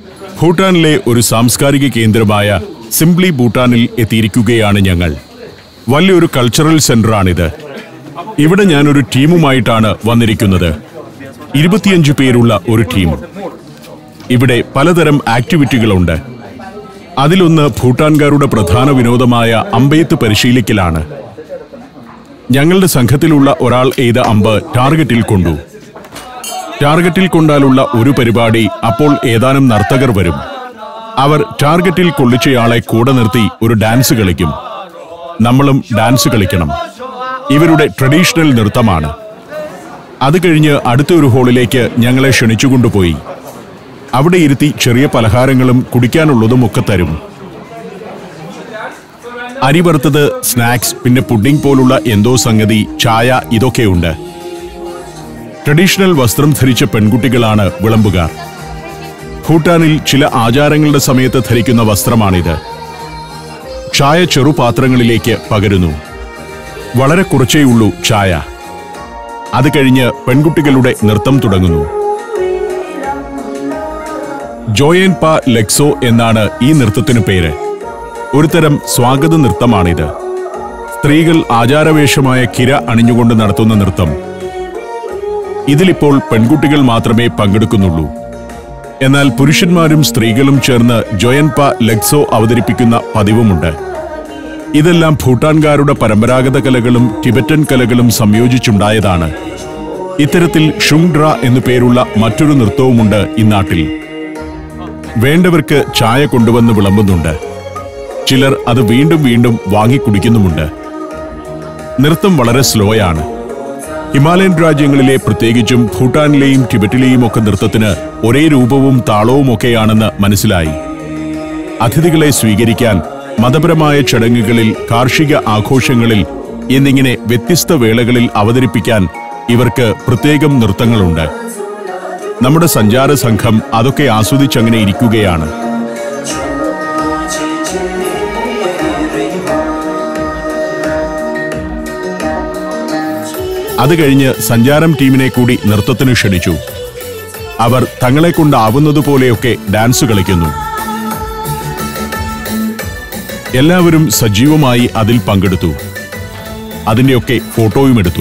ഭൂട്ടാനിലെ ഒരു സാംസ്കാരിക കേന്ദ്രമായ സിംപ്ലി ഭൂട്ടാനിൽ എത്തിയിരിക്കുകയാണ് ഞങ്ങൾ വലിയൊരു കൾച്ചറൽ സെന്ററാണിത് ഇവിടെ ഞാനൊരു ടീമുമായിട്ടാണ് വന്നിരിക്കുന്നത് ഇരുപത്തിയഞ്ച് പേരുള്ള ഒരു ടീം ഇവിടെ പലതരം ആക്ടിവിറ്റികളുണ്ട് അതിലൊന്ന് ഭൂട്ടാൻകാരുടെ പ്രധാന വിനോദമായ അമ്പെയ്ത്ത് പരിശീലിക്കലാണ് ഞങ്ങളുടെ സംഘത്തിലുള്ള ഒരാൾ എയ്ത അമ്പ് ടാർഗറ്റിൽ കൊണ്ടു ടാർഗറ്റിൽ കൊണ്ടാലുള്ള ഒരു പരിപാടി അപ്പോൾ ഏതാനും നർത്തകർ വരും അവർ ടാർഗറ്റിൽ കൊള്ളിച്ചയാളെ കൂടെ നിർത്തി ഒരു ഡാൻസ് കളിക്കും നമ്മളും ഡാൻസ് കളിക്കണം ഇവരുടെ ട്രഡീഷണൽ നൃത്തമാണ് അത് കഴിഞ്ഞ് അടുത്ത ഒരു ഹോളിലേക്ക് ഞങ്ങളെ ക്ഷണിച്ചുകൊണ്ടുപോയി അവിടെ ഇരുത്തി ചെറിയ പലഹാരങ്ങളും കുടിക്കാനുള്ളതും ഒക്കെ തരും അരി വറുത്തത് സ്നാക്സ് പിന്നെ പുഡിംഗ് പോലുള്ള എന്തോ സംഗതി ചായ ഇതൊക്കെയുണ്ട് ട്രഡീഷണൽ വസ്ത്രം ധരിച്ച പെൺകുട്ടികളാണ് വിളമ്പുകാർ ഭൂട്ടാനിൽ ചില ആചാരങ്ങളുടെ സമയത്ത് ധരിക്കുന്ന വസ്ത്രമാണിത് ചായ ചെറുപാത്രങ്ങളിലേക്ക് പകരുന്നു വളരെ കുറച്ചേ ഉള്ളൂ ചായ അത് കഴിഞ്ഞ് പെൺകുട്ടികളുടെ നൃത്തം തുടങ്ങുന്നു ജോയൻ പ ലെക്സോ എന്നാണ് ഈ നൃത്തത്തിനു പേര് ഒരുതരം സ്വാഗത നൃത്തമാണിത് സ്ത്രീകൾ ആചാരവേഷമായ കിര അണിഞ്ഞുകൊണ്ട് നടത്തുന്ന നൃത്തം ഇതിലിപ്പോൾ പെൺകുട്ടികൾ മാത്രമേ പങ്കെടുക്കുന്നുള്ളൂ എന്നാൽ പുരുഷന്മാരും സ്ത്രീകളും ചേർന്ന് ജോയൻപ ലെക്സോ അവതരിപ്പിക്കുന്ന പതിവുമുണ്ട് ഇതെല്ലാം ഭൂട്ടാൻകാരുടെ പരമ്പരാഗത കലകളും ടിബറ്റൻ കലകളും സംയോജിച്ചുണ്ടായതാണ് ഇത്തരത്തിൽ ഷുങ്ഡ്ര എന്നു പേരുള്ള മറ്റൊരു നൃത്തവുമുണ്ട് ഇന്നാട്ടിൽ വേണ്ടവർക്ക് ചായ കൊണ്ടുവന്ന് വിളമ്പുന്നുണ്ട് ചിലർ അത് വീണ്ടും വീണ്ടും വാങ്ങിക്കുടിക്കുന്നുമുണ്ട് നൃത്തം വളരെ സ്ലോയാണ് ഹിമാലയൻ രാജ്യങ്ങളിലെ പ്രത്യേകിച്ചും ഭൂട്ടാനിലെയും ടിബറ്റിലെയും ഒക്കെ നൃത്തത്തിന് ഒരേ രൂപവും താളവും ഒക്കെയാണെന്ന് മനസ്സിലായി അതിഥികളെ സ്വീകരിക്കാൻ മതപരമായ ചടങ്ങുകളിൽ കാർഷിക ആഘോഷങ്ങളിൽ എന്നിങ്ങനെ വ്യത്യസ്ത വേളകളിൽ അവതരിപ്പിക്കാൻ ഇവർക്ക് പ്രത്യേകം നൃത്തങ്ങളുണ്ട് നമ്മുടെ സഞ്ചാര സംഘം അതൊക്കെ ആസ്വദിച്ചങ്ങനെ ഇരിക്കുകയാണ് അത് കഴിഞ്ഞ് സഞ്ചാരം ടീമിനെ കൂടി നൃത്തത്തിന് ക്ഷണിച്ചു അവർ തങ്ങളെ കൊണ്ടാവുന്നതുപോലെയൊക്കെ ഡാൻസ് കളിക്കുന്നു എല്ലാവരും സജീവമായി അതിൽ പങ്കെടുത്തു അതിന്റെയൊക്കെ ഫോട്ടോയും എടുത്തു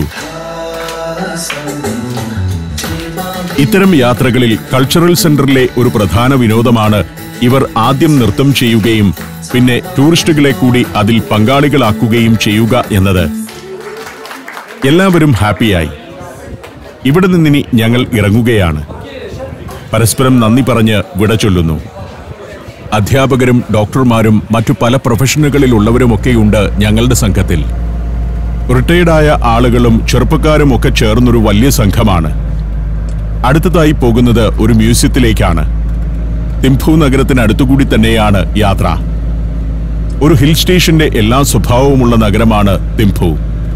ഇത്തരം യാത്രകളിൽ കൾച്ചറൽ സെന്ററിലെ ഒരു പ്രധാന വിനോദമാണ് ഇവർ ആദ്യം നൃത്തം ചെയ്യുകയും പിന്നെ ടൂറിസ്റ്റുകളെ കൂടി അതിൽ പങ്കാളികളാക്കുകയും ചെയ്യുക എന്നത് എല്ലാവരും ഹാപ്പിയായി ഇവിടെ നിന്നിനി ഞങ്ങൾ ഇറങ്ങുകയാണ് പരസ്പരം നന്ദി പറഞ്ഞ് വിട ചൊല്ലുന്നു അധ്യാപകരും ഡോക്ടർമാരും മറ്റു പല പ്രൊഫഷനുകളിലുള്ളവരുമൊക്കെയുണ്ട് ഞങ്ങളുടെ സംഘത്തിൽ റിട്ടയർഡായ ആളുകളും ചെറുപ്പക്കാരും ഒക്കെ ചേർന്നൊരു വലിയ സംഘമാണ് അടുത്തതായി പോകുന്നത് ഒരു മ്യൂസിയത്തിലേക്കാണ് തിംഫു നഗരത്തിനടുത്തുകൂടി തന്നെയാണ് യാത്ര ഒരു ഹിൽ സ്റ്റേഷന്റെ എല്ലാ സ്വഭാവവുമുള്ള നഗരമാണ് തിംഫു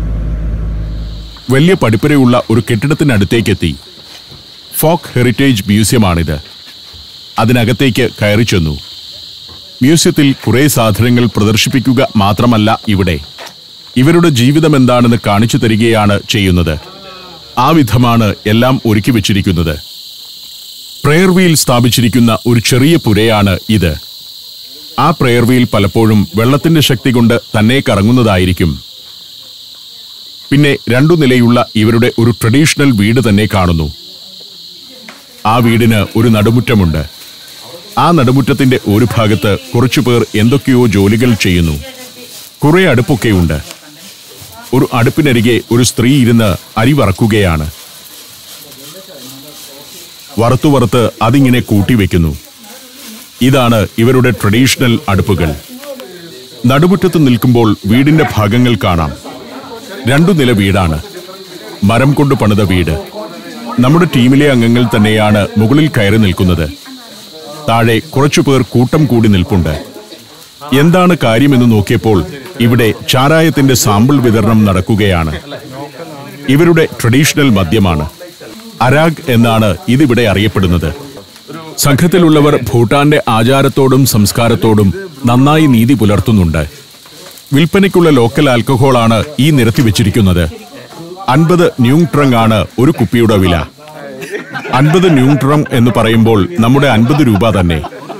വലിയ പടിപ്പരയുള്ള ഒരു കെട്ടിടത്തിനടുത്തേക്കെത്തി ഫോക്ക് ഹെറിറ്റേജ് മ്യൂസിയമാണിത് അതിനകത്തേക്ക് കയറി ചെന്നു മ്യൂസിയത്തിൽ കുറേ സാധനങ്ങൾ പ്രദർശിപ്പിക്കുക മാത്രമല്ല ഇവിടെ ഇവരുടെ ജീവിതം എന്താണെന്ന് കാണിച്ചു തരികയാണ് ചെയ്യുന്നത് ആ വിധമാണ് എല്ലാം ഒരുക്കി വെച്ചിരിക്കുന്നത് പ്രയർ വീൽ സ്ഥാപിച്ചിരിക്കുന്ന ഒരു ചെറിയ പുരയാണ് ഇത് ആ പ്രയർ വീൽ പലപ്പോഴും വെള്ളത്തിന്റെ ശക്തി കൊണ്ട് തന്നെ കറങ്ങുന്നതായിരിക്കും പിന്നെ രണ്ടു നിലയുള്ള ഇവരുടെ ഒരു ട്രഡീഷണൽ വീട് തന്നെ കാണുന്നു ആ വീടിന് ഒരു നടുമുറ്റമുണ്ട് ആ നടുമുറ്റത്തിന്റെ ഒരു ഭാഗത്ത് കുറച്ചുപേർ എന്തൊക്കെയോ ജോലികൾ ചെയ്യുന്നു കുറെ അടുപ്പൊക്കെയുണ്ട് ഒരു അടുപ്പിനരികെ ഒരു സ്ത്രീ ഇരുന്ന് അരി വറക്കുകയാണ് വറുത്തു വറുത്ത് അതിങ്ങനെ കൂട്ടിവെക്കുന്നു ഇതാണ് ഇവരുടെ ട്രഡീഷണൽ അടുപ്പുകൾ നടുമുറ്റത്ത് നിൽക്കുമ്പോൾ വീടിന്റെ ഭാഗങ്ങൾ കാണാം രണ്ടു നില വീടാണ് മരം കൊണ്ട് പണിത വീട് നമ്മുടെ ടീമിലെ അംഗങ്ങൾ തന്നെയാണ് മുകളിൽ കയറി നിൽക്കുന്നത് താഴെ കുറച്ചുപേർ കൂട്ടം കൂടി നിൽപ്പുണ്ട് എന്താണ് കാര്യമെന്ന് നോക്കിയപ്പോൾ ഇവിടെ ചാരായത്തിന്റെ സാമ്പിൾ വിതരണം നടക്കുകയാണ് ഇവരുടെ ട്രഡീഷണൽ മദ്യമാണ് അരാഗ് എന്നാണ് ഇതിവിടെ അറിയപ്പെടുന്നത് സംഘത്തിലുള്ളവർ ഭൂട്ടാന്റെ ആചാരത്തോടും സംസ്കാരത്തോടും നന്നായി നീതി പുലർത്തുന്നുണ്ട് വിൽപ്പനയ്ക്കുള്ള ലോക്കൽ ആൽക്കഹോളാണ് ഈ നിരത്തി വെച്ചിരിക്കുന്നത് അൻപത് ന്യൂട്രങ് ആണ് ഒരു കുപ്പിയുടെ വില അൻപത് ന്യൂട്രം എന്ന് പറയുമ്പോൾ നമ്മുടെ അൻപത് രൂപ തന്നെ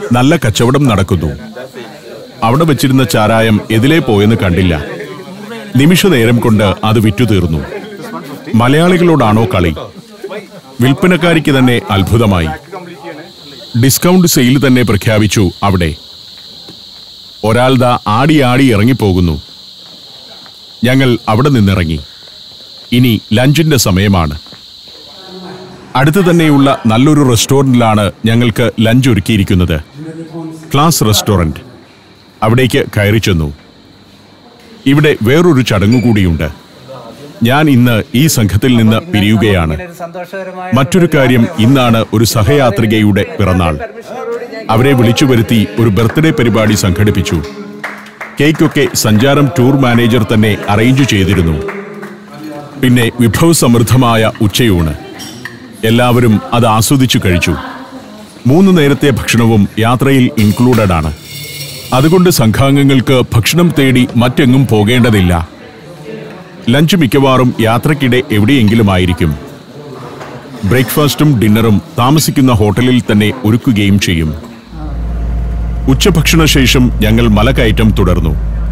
നല്ല കച്ചവടം നടക്കുന്നു അവിടെ വെച്ചിരുന്ന ചാരായം എതിലേ പോയെന്ന് കണ്ടില്ല നിമിഷ നേരം കൊണ്ട് അത് വിറ്റുതീർന്നു മലയാളികളോടാണോ കളി വിൽപ്പനക്കാരിക്ക് തന്നെ അത്ഭുതമായി ഡിസ്കൗണ്ട് സെയിൽ തന്നെ പ്രഖ്യാപിച്ചു അവിടെ ഒരാൾ ദാ ആടി ആടി ഇറങ്ങിപ്പോകുന്നു ഞങ്ങൾ അവിടെ നിന്നിറങ്ങി ഇനി ലഞ്ചിന്റെ സമയമാണ് അടുത്ത് തന്നെയുള്ള നല്ലൊരു റെസ്റ്റോറന്റിലാണ് ഞങ്ങൾക്ക് ലഞ്ച് ഒരുക്കിയിരിക്കുന്നത് ക്ലാസ് റെസ്റ്റോറന്റ് അവിടേക്ക് കയറി ചെന്നു ഇവിടെ വേറൊരു ചടങ്ങു കൂടിയുണ്ട് ഞാൻ ഇന്ന് ഈ സംഘത്തിൽ നിന്ന് പിരിയുകയാണ് സന്തോഷകരമായ മറ്റൊരു കാര്യം ഇന്നാണ് ഒരു സഹയാത്രികയുടെ പിറന്നാൾ അവരെ വിളിച്ചു വരുത്തി ഒരു ബർത്ത്ഡേ പരിപാടി സംഘടിപ്പിച്ചു കേക്കൊക്കെ സഞ്ചാരം ടൂർ മാനേജർ തന്നെ അറേഞ്ച് ചെയ്തിരുന്നു പിന്നെ വിഭവസമൃദ്ധമായ ഉച്ചയൂണ് എല്ലാവരും അത് ആസ്വദിച്ചു കഴിച്ചു മൂന്ന് നേരത്തെ ഭക്ഷണവും യാത്രയിൽ ഇൻക്ലൂഡഡ് ആണ് അതുകൊണ്ട് സംഘാംഗങ്ങൾക്ക് ഭക്ഷണം തേടി മറ്റെങ്ങും പോകേണ്ടതില്ല ലഞ്ച് മിക്കവാറും യാത്രക്കിടെ എവിടെയെങ്കിലും ആയിരിക്കും ബ്രേക്ക്ഫാസ്റ്റും ഡിന്നറും താമസിക്കുന്ന ഹോട്ടലിൽ തന്നെ ഒരുക്കുകയും ചെയ്യും ഉച്ചഭക്ഷണ ശേഷം ഞങ്ങൾ മലകയറ്റം തുടർന്നു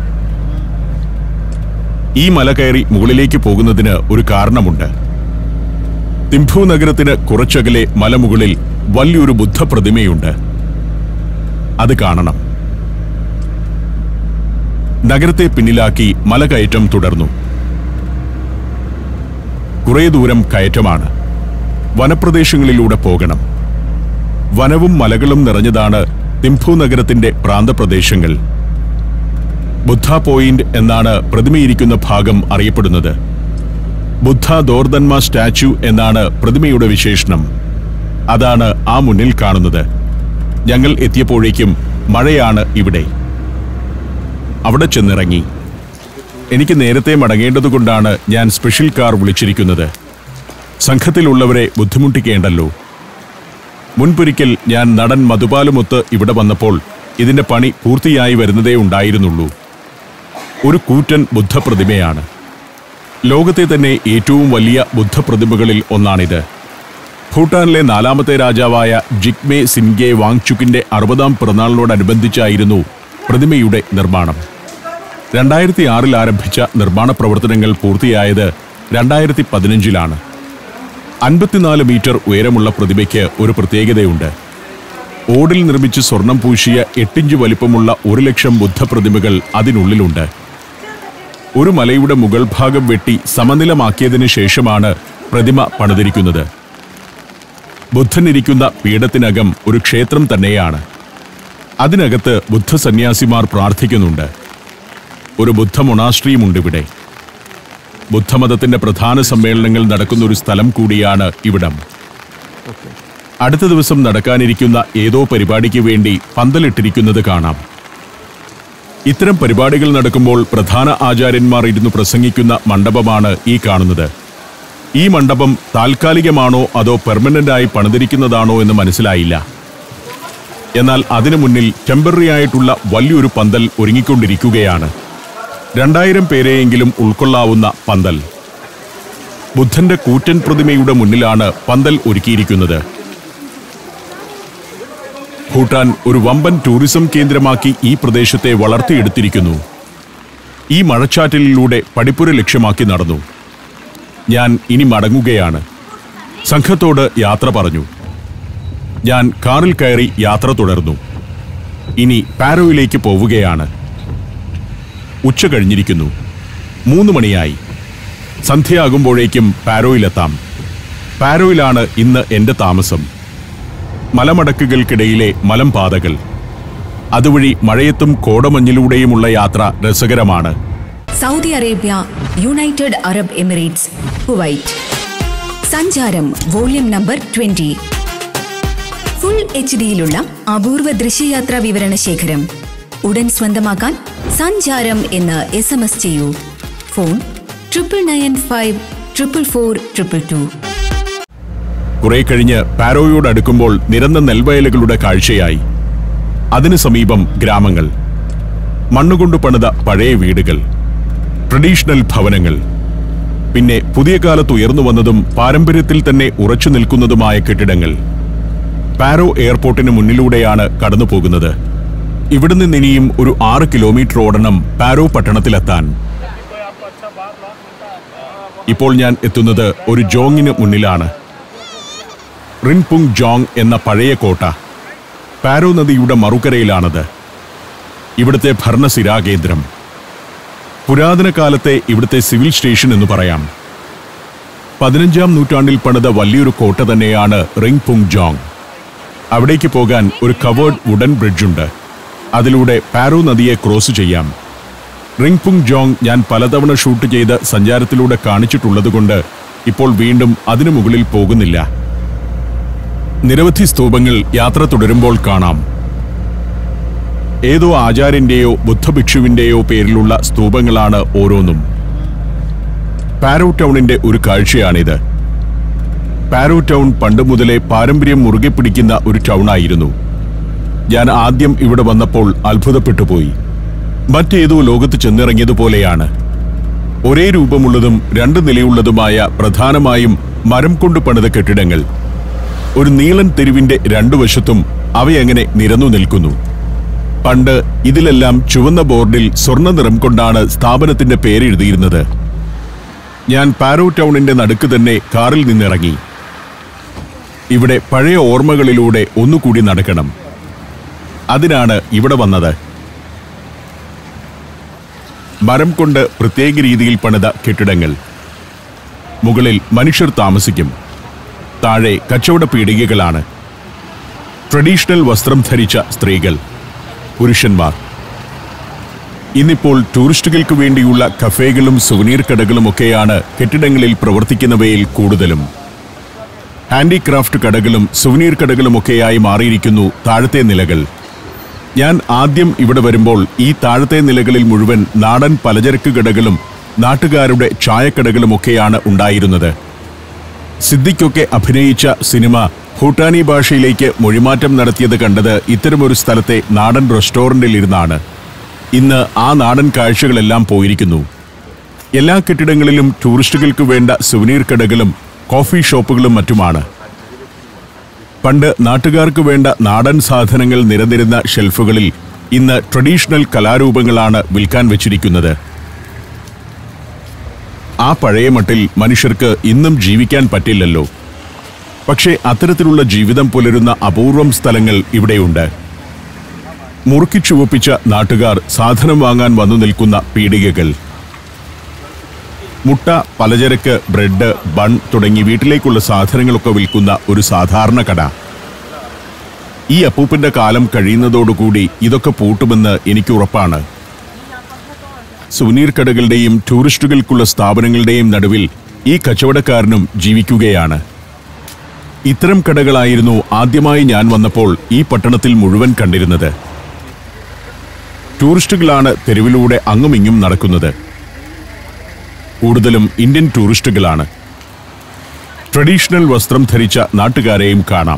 ഈ മല കയറി മുകളിലേക്ക് പോകുന്നതിന് ഒരു കാരണമുണ്ട് തിംഫു നഗരത്തിന് കുറച്ചകലെ മലമുകളിൽ വലിയൊരു ബുദ്ധപ്രതിമയുണ്ട് അത് കാണണം നഗരത്തെ പിന്നിലാക്കി മലകയറ്റം തുടർന്നു കുറേ ദൂരം കയറ്റമാണ് വനപ്രദേശങ്ങളിലൂടെ പോകണം വനവും മലകളും നിറഞ്ഞതാണ് തിംഫു നഗരത്തിന്റെ പ്രാന്തപ്രദേശങ്ങൾ ബുദ്ധ പോയിന്റ് എന്നാണ് പ്രതിമയിരിക്കുന്ന ഭാഗം അറിയപ്പെടുന്നത് ബുദ്ധ ദോർദന്മ സ്റ്റാച്യു എന്നാണ് പ്രതിമയുടെ വിശേഷണം അതാണ് ആ മുന്നിൽ കാണുന്നത് ഞങ്ങൾ എത്തിയപ്പോഴേക്കും മഴയാണ് ഇവിടെ അവിടെ ചെന്നിറങ്ങി എനിക്ക് നേരത്തെ മടങ്ങേണ്ടതുകൊണ്ടാണ് ഞാൻ സ്പെഷ്യൽ കാർ വിളിച്ചിരിക്കുന്നത് സംഘത്തിലുള്ളവരെ ബുദ്ധിമുട്ടിക്കേണ്ടല്ലോ മുൻപൊരിക്കൽ ഞാൻ നടൻ മധുപാലുമൊത്ത് ഇവിടെ വന്നപ്പോൾ ഇതിന്റെ പണി പൂർത്തിയായി വരുന്നതേ ഉണ്ടായിരുന്നുള്ളൂ ഒരു കൂറ്റൻ ബുദ്ധപ്രതിമയാണ് ലോകത്തെ തന്നെ ഏറ്റവും വലിയ ബുദ്ധപ്രതിമകളിൽ ഒന്നാണിത് ഭൂട്ടാനിലെ നാലാമത്തെ രാജാവായ ജിഗ്മെ സിൻഗെ വാങ്ചുക്കിന്റെ അറുപതാം പിറന്നാളിനോടനുബന്ധിച്ചായിരുന്നു പ്രതിമയുടെ നിർമ്മാണം രണ്ടായിരത്തി ആറിൽ ആരംഭിച്ച നിർമ്മാണ പ്രവർത്തനങ്ങൾ പൂർത്തിയായത് രണ്ടായിരത്തി പതിനഞ്ചിലാണ് അൻപത്തിനാല് മീറ്റർ ഉയരമുള്ള പ്രതിമയ്ക്ക് ഒരു പ്രത്യേകതയുണ്ട് ഓടിൽ നിർമ്മിച്ച് സ്വർണം പൂശിയ എട്ടിഞ്ച് വലിപ്പമുള്ള ഒരു ലക്ഷം ബുദ്ധപ്രതിമകൾ അതിനുള്ളിലുണ്ട് ഒരു മലയുടെ മുകൾ ഭാഗം വെട്ടി സമനിലമാക്കിയതിനു ശേഷമാണ് പ്രതിമ പണിതിരിക്കുന്നത് ബുദ്ധനിരിക്കുന്ന പീഠത്തിനകം ഒരു ക്ഷേത്രം തന്നെയാണ് അതിനകത്ത് ബുദ്ധസന്യാസിമാർ പ്രാർത്ഥിക്കുന്നുണ്ട് ഒരു ബുദ്ധ മൊണാസ്ട്രിയുമുണ്ട് ഇവിടെ ബുദ്ധമതത്തിന്റെ പ്രധാന സമ്മേളനങ്ങൾ നടക്കുന്ന ഒരു സ്ഥലം കൂടിയാണ് ഇവിടം അടുത്ത ദിവസം നടക്കാനിരിക്കുന്ന ഏതോ പരിപാടിക്ക് വേണ്ടി പന്തലിട്ടിരിക്കുന്നത് കാണാം ഇത്തരം പരിപാടികൾ നടക്കുമ്പോൾ പ്രധാന ആചാര്യന്മാർ ഇരുന്ന് പ്രസംഗിക്കുന്ന മണ്ഡപമാണ് ഈ കാണുന്നത് ഈ മണ്ഡപം താൽക്കാലികമാണോ അതോ പെർമനന്റ് ആയി പണിതിരിക്കുന്നതാണോ എന്ന് മനസ്സിലായില്ല എന്നാൽ അതിനു മുന്നിൽ ടെമ്പററി ആയിട്ടുള്ള വലിയൊരു പന്തൽ ഒരുങ്ങിക്കൊണ്ടിരിക്കുകയാണ് രണ്ടായിരം പേരെയെങ്കിലും ഉൾക്കൊള്ളാവുന്ന പന്തൽ ബുദ്ധന്റെ കൂറ്റൻ പ്രതിമയുടെ മുന്നിലാണ് പന്തൽ ഒരുക്കിയിരിക്കുന്നത് ഭൂട്ടാൻ ഒരു വമ്പൻ ടൂറിസം കേന്ദ്രമാക്കി ഈ പ്രദേശത്തെ വളർത്തിയെടുത്തിരിക്കുന്നു ഈ മഴച്ചാറ്റലിലൂടെ പടിപ്പുര ലക്ഷ്യമാക്കി നടന്നു ഞാൻ ഇനി മടങ്ങുകയാണ് സംഘത്തോട് യാത്ര പറഞ്ഞു ഞാൻ കാറിൽ കയറി യാത്ര തുടർന്നു ഇനി പാരോയിലേക്ക് പോവുകയാണ് ഉച്ച കഴിഞ്ഞിരിക്കുന്നു മൂന്ന് മണിയായി സന്ധ്യയാകുമ്പോഴേക്കും പാരോയിലെത്താം പാരോയിലാണ് ഇന്ന് എന്റെ താമസം മലമടക്കുകൾക്കിടയിലെ മലമ്പാതകൾ അതുവഴി മഴയത്തും കോടമഞ്ഞിലൂടെയുമുള്ള യാത്ര രസകരമാണ് Saudi Arabia United Arab Emirates Kuwait സഞ്ചാരം volume number twenty full H ഡിയിലുള്ള അപൂർവ ദൃശ്യയാത്രാ വിവരണ ശേഖരം ഉടൻ സ്വന്തമാക്കാൻ സഞ്ചാരം എന്ന് എസ് എം എസ് ചെയ്യൂ phone triple nine five triple four triple two കുറെ കഴിഞ്ഞ് പാരോയോട് അടുക്കുമ്പോൾ നിരന്ന നെൽവയലുകളുടെ കാഴ്ചയായി അതിനു സമീപം ഗ്രാമങ്ങൾ മണ്ണുകൊണ്ട് പണിത പഴയ വീടുകൾ ട്രഡീഷണൽ ഭവനങ്ങൾ പിന്നെ പുതിയ കാലത്ത് ഉയർന്നു വന്നതും പാരമ്പര്യത്തിൽ തന്നെ ഉറച്ചു നിൽക്കുന്നതുമായ കെട്ടിടങ്ങൾ പാരോ എയർപോർട്ടിന് മുന്നിലൂടെയാണ് കടന്നു പോകുന്നത് ഇവിടെ നിന്ന് ഇനിയും ഒരു ആറ് കിലോമീറ്റർ ഓടണം പാരോ പട്ടണത്തിലെത്താൻ ഇപ്പോൾ ഞാൻ എത്തുന്നത് ഒരു ജോങ്ങിന് മുന്നിലാണ് റിൻപുങ് ജോങ് എന്ന പഴയ കോട്ട പാരോ നദിയുടെ മറുകരയിലാണത് ഇവിടുത്തെ ഭരണസിരാകേന്ദ്രം പുരാതന കാലത്തെ ഇവിടുത്തെ സിവിൽ സ്റ്റേഷൻ എന്ന് പറയാം പതിനഞ്ചാം നൂറ്റാണ്ടിൽ പണിത വലിയൊരു കോട്ട തന്നെയാണ് റിംഗ് പുങ് ജോങ് അവിടേക്ക് പോകാൻ ഒരു കവേർഡ് വുഡൻ ബ്രിഡ്ജുണ്ട് അതിലൂടെ പാരോ നദിയെ ക്രോസ് ചെയ്യാം റിംഗ് പുങ് ജോങ് ഞാൻ പലതവണ ഷൂട്ട് ചെയ്ത് സഞ്ചാരത്തിലൂടെ കാണിച്ചിട്ടുള്ളതുകൊണ്ട് ഇപ്പോൾ വീണ്ടും അതിനു മുകളിൽ പോകുന്നില്ല നിരവധി സ്തൂപങ്ങൾ യാത്ര തുടരുമ്പോൾ കാണാം ഏതോ ആചാര്യന്റെയോ ബുദ്ധഭിക്ഷുവിന്റെയോ പേരിലുള്ള സ്തൂപങ്ങളാണ് ഓരോന്നും പാരോ ടൗണിന്റെ ഒരു കാഴ്ചയാണിത് പാരോ ടൗൺ പണ്ട് മുതലേ പാരമ്പര്യം മുറുകെ പിടിക്കുന്ന ഒരു ടൗണായിരുന്നു ഞാൻ ആദ്യം ഇവിടെ വന്നപ്പോൾ അത്ഭുതപ്പെട്ടു പോയി മറ്റേതോ ലോകത്ത് ചെന്നിറങ്ങിയതുപോലെയാണ് ഒരേ രൂപമുള്ളതും രണ്ട് നിലയുള്ളതുമായ പ്രധാനമായും മരം കൊണ്ട് പണിത കെട്ടിടങ്ങൾ ഒരു നീളൻ തെരുവിന്റെ രണ്ടു വശത്തും അവയങ്ങനെ നിരന്നു നിൽക്കുന്നു പണ്ട് ഇതിലെല്ലാം ചുവന്ന ബോർഡിൽ സ്വർണ്ണ നിറം കൊണ്ടാണ് സ്ഥാപനത്തിന്റെ പേരെഴുതിയിരുന്നത് ഞാൻ പാരോ ടൗണിന്റെ നടുക്ക് തന്നെ കാറിൽ നിന്നിറങ്ങി ഇവിടെ പഴയ ഓർമ്മകളിലൂടെ ഒന്നുകൂടി നടക്കണം അതിനാണ് ഇവിടെ വന്നത് മരം കൊണ്ട് പ്രത്യേക രീതിയിൽ പണിത കെട്ടിടങ്ങൾ മുകളിൽ മനുഷ്യർ താമസിക്കും താഴെ കച്ചവട പീടികകളാണ് ട്രഡീഷണൽ വസ്ത്രം ധരിച്ച സ്ത്രീകൾ പുരുഷന്മാർ ഇന്നിപ്പോൾ ടൂറിസ്റ്റുകൾക്ക് വേണ്ടിയുള്ള കഫേകളും സുവനീർ കടകളും ഒക്കെയാണ് കെട്ടിടങ്ങളിൽ പ്രവർത്തിക്കുന്നവയിൽ കൂടുതലും ഹാൻഡിക്രാഫ്റ്റ് കടകളും സുവനീർ കടകളുമൊക്കെയായി മാറിയിരിക്കുന്നു താഴത്തെ നിലകൾ ഞാൻ ആദ്യം ഇവിടെ വരുമ്പോൾ ഈ താഴത്തെ നിലകളിൽ മുഴുവൻ നാടൻ പലചരക്ക് കടകളും നാട്ടുകാരുടെ ചായക്കടകളുമൊക്കെയാണ് ഉണ്ടായിരുന്നത് സിദ്ദിഖൊക്കെ അഭിനയിച്ച സിനിമ ഭൂട്ടാനി ഭാഷയിലേക്ക് മൊഴിമാറ്റം നടത്തിയത് കണ്ടത് ഇത്തരമൊരു സ്ഥലത്തെ നാടൻ റെസ്റ്റോറന്റിൽ ഇരുന്നാണ് ഇന്ന് ആ നാടൻ കാഴ്ചകളെല്ലാം പോയിരിക്കുന്നു എല്ലാ കെട്ടിടങ്ങളിലും ടൂറിസ്റ്റുകൾക്ക് വേണ്ട സുവനീർ കടകളും കോഫി ഷോപ്പുകളും മറ്റുമാണ് പണ്ട് നാട്ടുകാർക്ക് വേണ്ട നാടൻ സാധനങ്ങൾ നിരന്നിരുന്ന ഷെൽഫുകളിൽ ഇന്ന് ട്രഡീഷണൽ കലാരൂപങ്ങളാണ് വിൽക്കാൻ വെച്ചിരിക്കുന്നത് ആ പഴയ മട്ടിൽ മനുഷ്യർക്ക് ഇന്നും ജീവിക്കാൻ പറ്റില്ലല്ലോ പക്ഷേ അത്തരത്തിലുള്ള ജീവിതം പുലരുന്ന അപൂർവം സ്ഥലങ്ങൾ ഇവിടെയുണ്ട് മുറുക്കി ചുവപ്പിച്ച നാട്ടുകാർ സാധനം വാങ്ങാൻ വന്നു നിൽക്കുന്ന പീടികകൾ മുട്ട പലചരക്ക് ബ്രെഡ് ബൺ തുടങ്ങി വീട്ടിലേക്കുള്ള സാധനങ്ങളൊക്കെ വിൽക്കുന്ന ഒരു സാധാരണ കട ഈ അപ്പൂപ്പന്റെ കാലം കഴിയുന്നതോടുകൂടി ഇതൊക്കെ പൂട്ടുമെന്ന് എനിക്ക് ഉറപ്പാണ് സുവനീർ കടകളുടെയും ടൂറിസ്റ്റുകൾക്കുള്ള സ്ഥാപനങ്ങളുടെയും നടുവിൽ ഈ കച്ചവടക്കാരനും ജീവിക്കുകയാണ് ഇത്തരം കടകളായിരുന്നു ആദ്യമായി ഞാൻ വന്നപ്പോൾ ഈ പട്ടണത്തിൽ മുഴുവൻ കണ്ടിരുന്നത് ടൂറിസ്റ്റുകളാണ് തെരുവിലൂടെ അങ്ങുമിങ്ങും നടക്കുന്നത് കൂടുതലും ഇന്ത്യൻ ടൂറിസ്റ്റുകളാണ് ട്രഡീഷണൽ വസ്ത്രം ധരിച്ച നാട്ടുകാരെയും കാണാം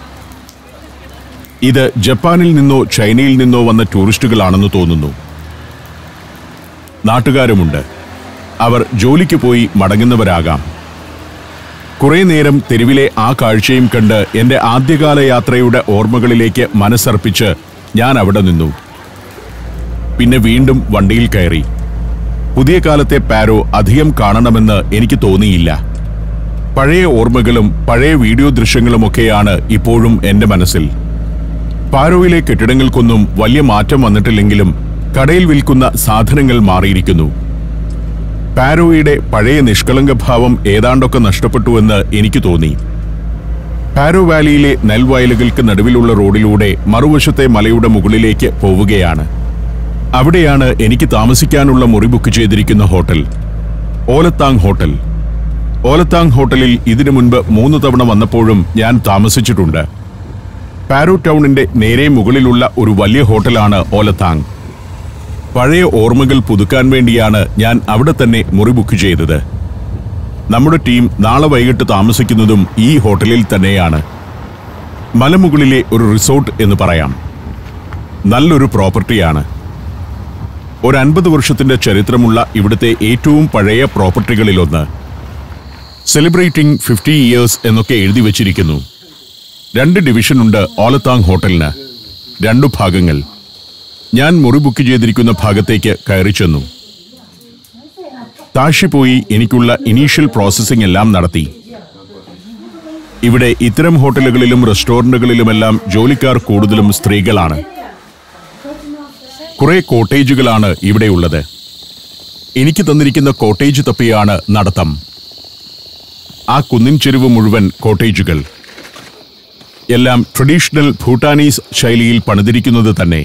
ഇത് ജപ്പാനിൽ നിന്നോ ചൈനയിൽ നിന്നോ വന്ന ടൂറിസ്റ്റുകളാണെന്ന് തോന്നുന്നു നാട്ടുകാരുമുണ്ട് അവർ ജോലിക്ക് പോയി മടങ്ങുന്നവരാകാം കുറെ നേരം തെരുവിലെ ആ കാഴ്ചയും കണ്ട് എന്റെ ആദ്യകാല യാത്രയുടെ ഓർമ്മകളിലേക്ക് മനസ്സർപ്പിച്ച് ഞാൻ അവിടെ നിന്നു പിന്നെ വീണ്ടും വണ്ടിയിൽ കയറി പുതിയ കാലത്തെ പാരോ അധികം കാണണമെന്ന് എനിക്ക് തോന്നിയില്ല പഴയ ഓർമ്മകളും പഴയ വീഡിയോ ദൃശ്യങ്ങളുമൊക്കെയാണ് ഇപ്പോഴും എന്റെ മനസ്സിൽ പാരോയിലെ കെട്ടിടങ്ങൾക്കൊന്നും വലിയ മാറ്റം വന്നിട്ടില്ലെങ്കിലും കടയിൽ വിൽക്കുന്ന സാധനങ്ങൾ മാറിയിരിക്കുന്നു പാരോയുടെ പഴയ നിഷ്കളങ്ക ഭാവം ഏതാണ്ടൊക്കെ നഷ്ടപ്പെട്ടുവെന്ന് എനിക്ക് തോന്നി പാരോ വാലിയിലെ നെൽവയലുകൾക്ക് നടുവിലുള്ള റോഡിലൂടെ മറുവശത്തെ മലയുടെ മുകളിലേക്ക് പോവുകയാണ് അവിടെയാണ് എനിക്ക് താമസിക്കാനുള്ള മുറി ബുക്ക് ചെയ്തിരിക്കുന്ന ഹോട്ടൽ ഓലത്താങ് ഹോട്ടൽ ഓലത്താങ് ഹോട്ടലിൽ ഇതിനു മുൻപ് മൂന്ന് തവണ വന്നപ്പോഴും ഞാൻ താമസിച്ചിട്ടുണ്ട് പാരോ ടൗണിന്റെ നേരെ മുകളിലുള്ള ഒരു വലിയ ഹോട്ടലാണ് ഓലത്താങ് പഴയ ഓർമ്മകൾ പുതുക്കാൻ വേണ്ടിയാണ് ഞാൻ അവിടെ തന്നെ മുറി ബുക്ക് ചെയ്തത് നമ്മുടെ ടീം നാളെ വൈകിട്ട് താമസിക്കുന്നതും ഈ ഹോട്ടലിൽ തന്നെയാണ് മലമുകളിലെ ഒരു റിസോർട്ട് എന്ന് പറയാം നല്ലൊരു പ്രോപ്പർട്ടിയാണ് ഒരു അൻപത് വർഷത്തിന്റെ ചരിത്രമുള്ള ഇവിടുത്തെ ഏറ്റവും പഴയ പ്രോപ്പർട്ടികളിലൊന്ന് സെലിബ്രേറ്റിംഗ് ഫിഫ്റ്റി ഇയേഴ്സ് എന്നൊക്കെ എഴുതി വച്ചിരിക്കുന്നു രണ്ട് ഡിവിഷനുണ്ട് ഓലത്താങ് ഹോട്ടലിന് രണ്ടു ഭാഗങ്ങൾ ഞാൻ മുറി ബുക്ക് ചെയ്തിരിക്കുന്ന ഭാഗത്തേക്ക് കയറി ചെന്നു താഷി പോയി എനിക്കുള്ള ഇനീഷ്യൽ പ്രോസസ്സിംഗ് എല്ലാം നടത്തി ഇവിടെ ഇത്തരം ഹോട്ടലുകളിലും റെസ്റ്റോറന്റുകളിലുമെല്ലാം ജോലിക്കാർ കൂടുതലും സ്ത്രീകളാണ് കുറെ കോട്ടേജുകളാണ് ഇവിടെയുള്ളത് എനിക്ക് തന്നിരിക്കുന്ന കോട്ടേജ് തപ്പിയാണ് നടത്തം ആ കുന്നിൻ ചെരുവ് മുഴുവൻ കോട്ടേജുകൾ എല്ലാം ട്രഡീഷണൽ ഭൂട്ടാനീസ് ശൈലിയിൽ പണിതിരിക്കുന്നത് തന്നെ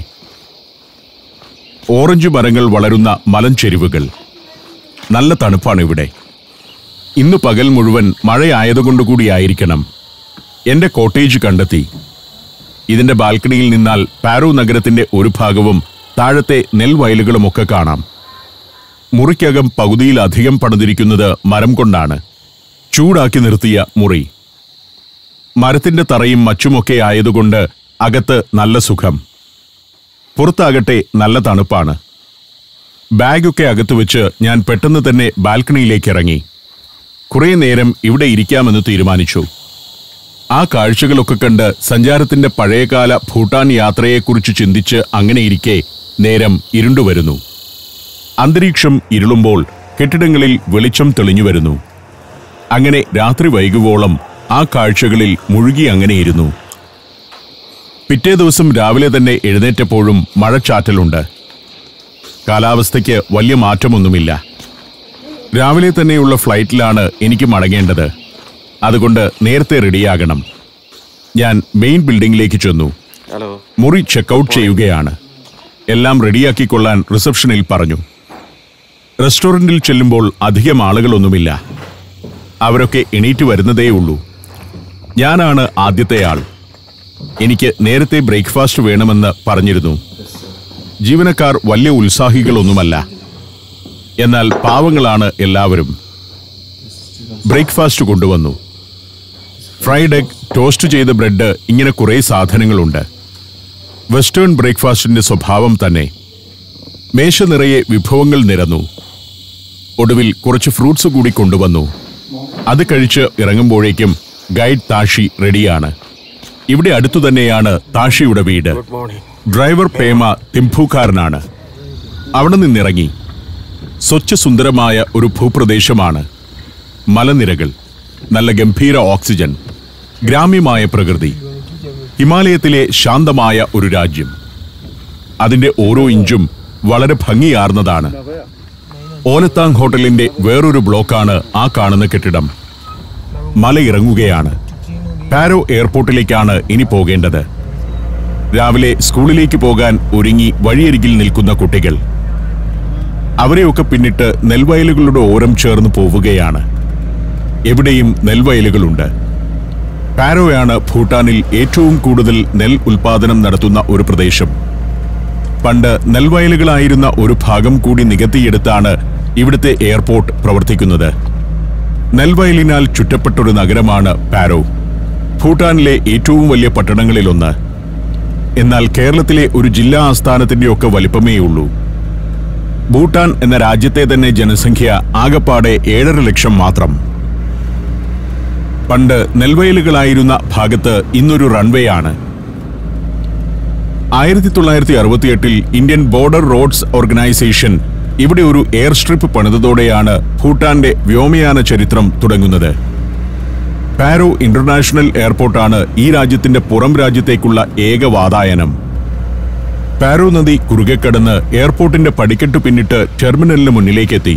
ഓറഞ്ച് മരങ്ങൾ വളരുന്ന മലഞ്ചെരിവുകൾ നല്ല തണുപ്പാണ് ഇവിടെ ഇന്ന് പകൽ മുഴുവൻ മഴയായതുകൊണ്ടുകൂടിയായിരിക്കണം എന്റെ കോട്ടേജ് കണ്ടെത്തി ഇതിന്റെ ബാൽക്കണിയിൽ നിന്നാൽ പാരോ നഗരത്തിന്റെ ഒരു ഭാഗവും താഴത്തെ നെൽവയലുകളുമൊക്കെ കാണാം മുറിക്കകം പകുതിയിലധികം പണിതിരിക്കുന്നത് മരം കൊണ്ടാണ് ചൂടാക്കി നിർത്തിയ മുറി മരത്തിന്റെ തറയും മച്ചുമൊക്കെ ആയതുകൊണ്ട് അകത്ത് നല്ല സുഖം പുറത്താകട്ടെ നല്ല തണുപ്പാണ് ബാഗൊക്കെ അകത്ത് വെച്ച് ഞാൻ പെട്ടെന്ന് തന്നെ ബാൽക്കണിയിലേക്ക് ഇറങ്ങി കുറേ നേരം ഇവിടെ ഇരിക്കാമെന്ന് തീരുമാനിച്ചു ആ കാഴ്ചകളൊക്കെ കണ്ട് സഞ്ചാരത്തിന്റെ പഴയകാല ഭൂട്ടാൻ യാത്രയെക്കുറിച്ച് ചിന്തിച്ച് അങ്ങനെ ഇരിക്കെ നേരം ഇരുണ്ടുവരുന്നു അന്തരീക്ഷം ഇരുളുമ്പോൾ കെട്ടിടങ്ങളിൽ വെളിച്ചം തെളിഞ്ഞു വരുന്നു അങ്ങനെ രാത്രി വൈകുവോളം ആ കാഴ്ചകളിൽ മുഴുകി അങ്ങനെയിരുന്നു പിറ്റേ ദിവസം രാവിലെ തന്നെ എഴുന്നേറ്റപ്പോഴും മഴച്ചാറ്റലുണ്ട് കാലാവസ്ഥയ്ക്ക് വലിയ മാറ്റമൊന്നുമില്ല രാവിലെ തന്നെയുള്ള ഫ്ലൈറ്റിലാണ് എനിക്ക് മടങ്ങേണ്ടത് അതുകൊണ്ട് നേരത്തെ റെഡിയാകണം ഞാൻ മെയിൻ ബിൽഡിംഗിലേക്ക് ചെന്നു ഹലോ മുറി ചെക്കൗട്ട് ചെയ്യുകയാണ് എല്ലാം റെഡിയാക്കിക്കൊള്ളാൻ റിസപ്ഷനിൽ പറഞ്ഞു റെസ്റ്റോറന്റിൽ ചെല്ലുമ്പോൾ അധികം ആളുകളൊന്നുമില്ല അവരൊക്കെ എണീറ്റ് വരുന്നതേയുള്ളൂ ഞാനാണ് ആദ്യത്തെ ആൾ എനിക്ക് നേരത്തെ ബ്രേക്ക്ഫാസ്റ്റ് വേണമെന്ന് പറഞ്ഞിരുന്നു ജീവനക്കാർ വലിയ ഉത്സാഹികളൊന്നുമല്ല എന്നാൽ പാവങ്ങളാണ് എല്ലാവരും ബ്രേക്ക്ഫാസ്റ്റ് കൊണ്ടുവന്നു ഫ്രൈഡ് എഗ് ടോസ്റ്റ് ചെയ്ത ബ്രെഡ് ഇങ്ങനെ കുറേ സാധനങ്ങളുണ്ട് വെസ്റ്റേൺ ബ്രേക്ക്ഫാസ്റ്റിന്റെ സ്വഭാവം തന്നെ മേശ നിറയെ വിഭവങ്ങൾ നിരന്നു ഒടുവിൽ കുറച്ച് ഫ്രൂട്ട്സ് കൂടി കൊണ്ടുവന്നു അത് കഴിച്ച് ഇറങ്ങുമ്പോഴേക്കും ഗൈഡ് താഷി റെഡിയാണ് ഇവിടെ അടുത്തു തന്നെയാണ് താഷിയുടെ വീട് ഗുഡ് മോർണിംഗ് ഡ്രൈവർ പേമ തിംഫുക്കാരനാണ് അവിടെ നിന്നിറങ്ങി സ്വച്ഛ സുന്ദരമായ ഒരു ഭൂപ്രദേശമാണ് മലനിരകൾ നല്ല ഗംഭീര ഓക്സിജൻ ഗ്രാമ്യമായ പ്രകൃതി ഹിമാലയത്തിലെ ശാന്തമായ ഒരു രാജ്യം അതിന്റെ ഓരോ ഇഞ്ചും വളരെ ഭംഗിയാർന്നതാണ് ഓലത്താങ് ഹോട്ടലിന്റെ വേറൊരു ബ്ലോക്കാണ് ആ കാണുന്ന കെട്ടിടം മലയിറങ്ങുകയാണ് പാരോ എയർപോർട്ടിലേക്കാണ് ഇനി പോകേണ്ടത് രാവിലെ സ്കൂളിലേക്ക് പോകാൻ ഒരുങ്ങി വഴിയരികിൽ നിൽക്കുന്ന കുട്ടികൾ അവരെയൊക്കെ പിന്നിട്ട് നെൽവയലുകളുടെ ഓരം ചേർന്ന് പോവുകയാണ് എവിടെയും നെൽവയലുകളുണ്ട് പാരോയാണ് ഭൂട്ടാനിൽ ഏറ്റവും കൂടുതൽ നെൽ ഉൽപാദനം നടത്തുന്ന ഒരു പ്രദേശം പണ്ട് നെൽവയലുകളായിരുന്ന ഒരു ഭാഗം കൂടി നികത്തിയെടുത്താണ് ഇവിടുത്തെ എയർപോർട്ട് പ്രവർത്തിക്കുന്നത് നെൽവയലിനാൽ ചുറ്റപ്പെട്ടൊരു നഗരമാണ് പാരോ ഭൂട്ടാനിലെ ഏറ്റവും വലിയ പട്ടണങ്ങളിലൊന്ന് എന്നാൽ കേരളത്തിലെ ഒരു ജില്ലാ ആസ്ഥാനത്തിന്റെയൊക്കെ വലിപ്പമേ ഉള്ളൂ ഭൂട്ടാൻ എന്ന രാജ്യത്തെ തന്നെ ജനസംഖ്യ ആകപ്പാടെ ഏഴര ലക്ഷം മാത്രം പണ്ട് നെൽവയലുകളായിരുന്ന ഭാഗത്ത് ഇന്നൊരു റൺവേ ആണ് ആയിരത്തി തൊള്ളായിരത്തി അറുപത്തിയെട്ടിൽ ഇന്ത്യൻ ബോർഡർ റോഡ്സ് ഓർഗനൈസേഷൻ ഇവിടെ ഒരു എയർ സ്ട്രിപ്പ് പണിതതോടെയാണ് ഭൂട്ടാന്റെ വ്യോമയാന ചരിത്രം തുടങ്ങുന്നത് പാരോ ഇന്റർനാഷണൽ എയർപോർട്ടാണ് ഈ രാജ്യത്തിന്റെ പുറം രാജ്യത്തേക്കുള്ള ഏക വാതായനം പാരോ നദി കുറുകെ കടന്ന് എയർപോർട്ടിന്റെ പടിക്കെട്ട് പിന്നിട്ട് ടെർമിനലിന് മുന്നിലേക്കെത്തി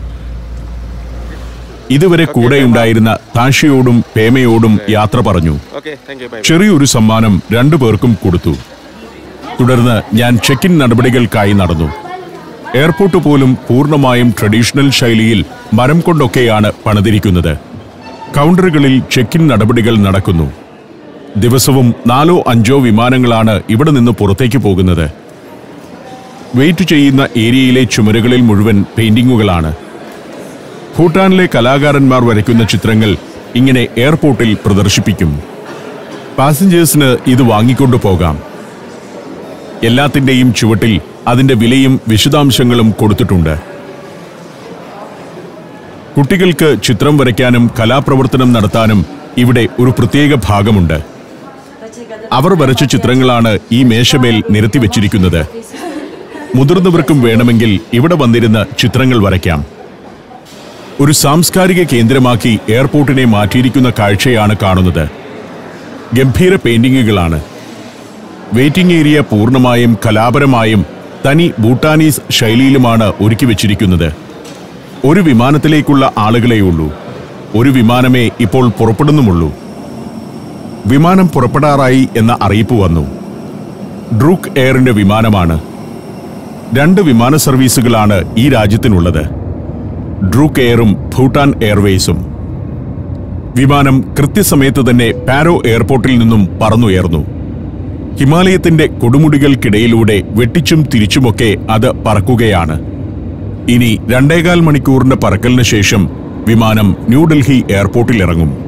ഇതുവരെ കൂടെയുണ്ടായിരുന്ന താഷിയോടും പേമയോടും യാത്ര പറഞ്ഞു ഓക്കെ താങ്ക് യു ബൈ ചെറിയൊരു സമ്മാനം രണ്ടു പേർക്കും കൊടുത്തു തുടർന്ന് ഞാൻ ചെക്ക് ഇൻ നടപടികൾക്കായി നടന്നു എയർപോർട്ട് പോലും പൂർണ്ണമായും ട്രഡീഷണൽ ശൈലിയിൽ മരം കൊണ്ടൊക്കെയാണ് പണിതിരിക്കുന്നത് കൗണ്ടറുകളിൽ ചെക്ക് ഇൻ നടപടികൾ നടക്കുന്നു ദിവസവും നാലോ അഞ്ചോ വിമാനങ്ങളാണ് ഇവിടെ നിന്ന് പുറത്തേക്ക് പോകുന്നത് വെയിറ്റ് ചെയ്യുന്ന ഏരിയയിലെ ചുമരുകളിൽ മുഴുവൻ പെയിന്റിങ്ങുകളാണ് ഭൂട്ടാനിലെ കലാകാരന്മാർ വരയ്ക്കുന്ന ചിത്രങ്ങൾ ഇങ്ങനെ എയർപോർട്ടിൽ പ്രദർശിപ്പിക്കും പാസഞ്ചേഴ്സിന് ഇത് വാങ്ങിക്കൊണ്ടു പോകാം എല്ലാത്തിന്റെയും ചുവട്ടിൽ അതിന്റെ വിലയും വിശദാംശങ്ങളും കൊടുത്തിട്ടുണ്ട് കുട്ടികൾക്ക് ചിത്രം വരയ്ക്കാനും കലാപ്രവർത്തനം നടത്താനും ഇവിടെ ഒരു പ്രത്യേക ഭാഗമുണ്ട് അവർ വരച്ച ചിത്രങ്ങളാണ് ഈ മേശമേൽ നിരത്തി വെച്ചിരിക്കുന്നത് മുതിർന്നവർക്കും വേണമെങ്കിൽ ഇവിടെ വന്നിരുന്ന് ചിത്രങ്ങൾ വരയ്ക്കാം ഒരു സാംസ്കാരിക കേന്ദ്രമാക്കി എയർപോർട്ടിനെ മാറ്റിയിരിക്കുന്ന കാഴ്ചയാണ് കാണുന്നത് ഗംഭീര പെയിന്റിങ്ങുകളാണ് വെയിറ്റിംഗ് ഏരിയ പൂർണ്ണമായും കലാപരമായും തനി ഭൂട്ടാനീസ് ശൈലിയിലുമാണ് ഒരുക്കി വെച്ചിരിക്കുന്നത് ഒരു വിമാനത്തിലേക്കുള്ള ആളുകളെയുള്ളൂ ഒരു വിമാനമേ ഇപ്പോൾ പുറപ്പെടുന്നുമുള്ളൂ വിമാനം പുറപ്പെടാറായി എന്ന അറിയിപ്പ് വന്നു ഡ്രൂക്ക് എയറിന്റെ വിമാനമാണ് രണ്ട് വിമാന സർവീസുകളാണ് ഈ രാജ്യത്തിനുള്ളത് ഡ്രൂക്ക് എയറും ഭൂട്ടാൻ എയർവേസും വിമാനം കൃത്യസമയത്ത് തന്നെ പാരോ എയർപോർട്ടിൽ നിന്നും പറന്നുയർന്നു ഹിമാലയത്തിന്റെ കൊടുമുടികൾക്കിടയിലൂടെ വെട്ടിച്ചും തിരിച്ചുമൊക്കെ അത് പറക്കുകയാണ് ഇനി രണ്ടേകാൽ മണിക്കൂറിന്റെ പറക്കലിന് ശേഷം വിമാനം ന്യൂഡൽഹി എയർപോർട്ടിൽ ഇറങ്ങും